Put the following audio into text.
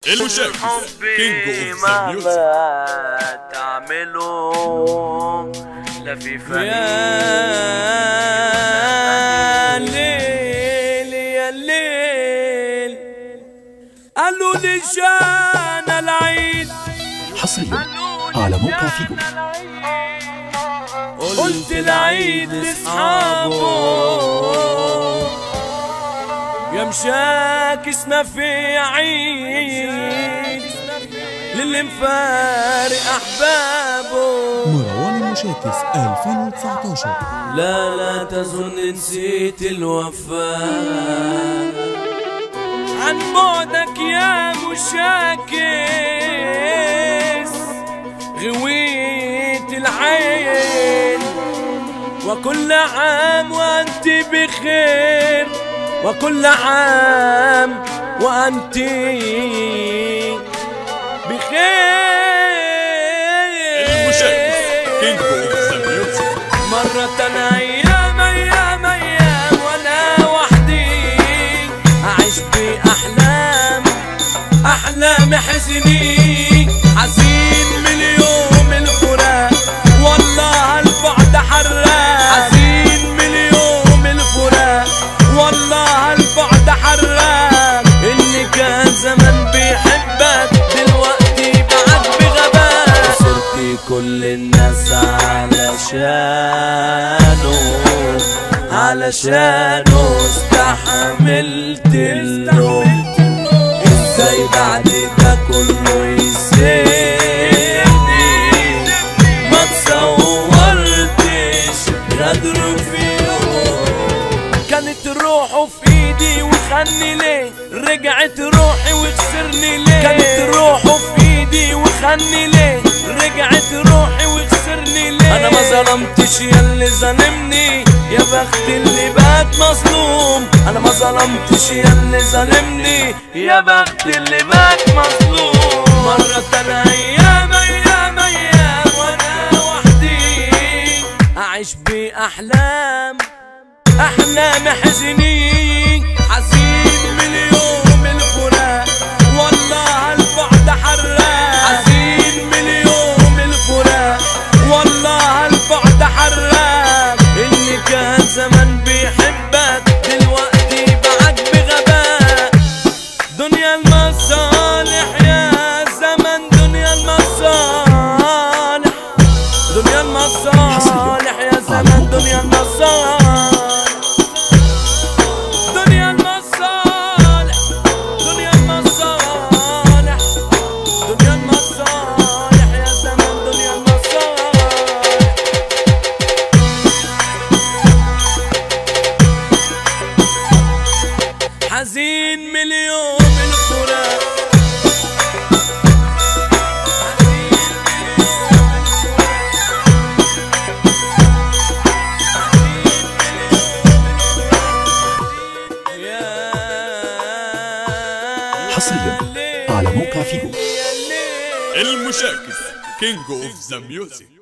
المشاكس كينج اوف ذا ميوزك مهما تعملوا لا في يا فريق ليل يا ليل قالوا لي جانا العيد حصريا على موقع فيجو قلت العيد لاصحابه يا مشاكس ما في عيد للي مفارق احبابه مروان المشاكس 2019 لا لا تظن نسيت الوفاء عن بعدك يا مشاكس غويت العين وكل عام وانت بخير وكل عام وانت المشاكس كينج بخير اوف ذا ميوزك مرة أيام أيام أيام وأنا وحدي أعيش بأحلام أحلام حزني حزين من يوم الفراق والله البعد حراق حزين من يوم الفراق والله البعد حراق اللي كان زمان بيحبك دلوقتي بعد بغباء خسرت كل الناس علشانه علشانه استحملت اللوم ازاي بعد ده كله يسيبني ما تصورتش غدر في يوم كانت روحه في ايدي وخني ليه رجعت روحي وخسرني ليه كانت روحه في ايدي وخني ليه رجعت روحي وخسرني ليه انا ما ظلمتش يا اللي ظلمني يا بخت اللي بقت مظلوم انا ما ظلمتش يا اللي ظلمني يا بخت اللي بقت مظلوم مرة انا ايام ايام ايام وانا وحدي اعيش باحلام احلام حزني حزين من يوم الفراق والله البعد حراق حزين من يوم الفراق والله البعد حراق اللي كان زمان بيحبك دلوقتي بعد بغباء دنيا المصالح يا زمن دنيا المصالح دنيا المصالح يا زمن دنيا المصالح دنيا المصالح دنيا المصالح دنيا المصالح يا زمن دنيا المصالح حزين من يوم الفراق حزين من يوم الفراق حصرياً على موقع فيجو. المشاكس كينج اوف ذا ميوزك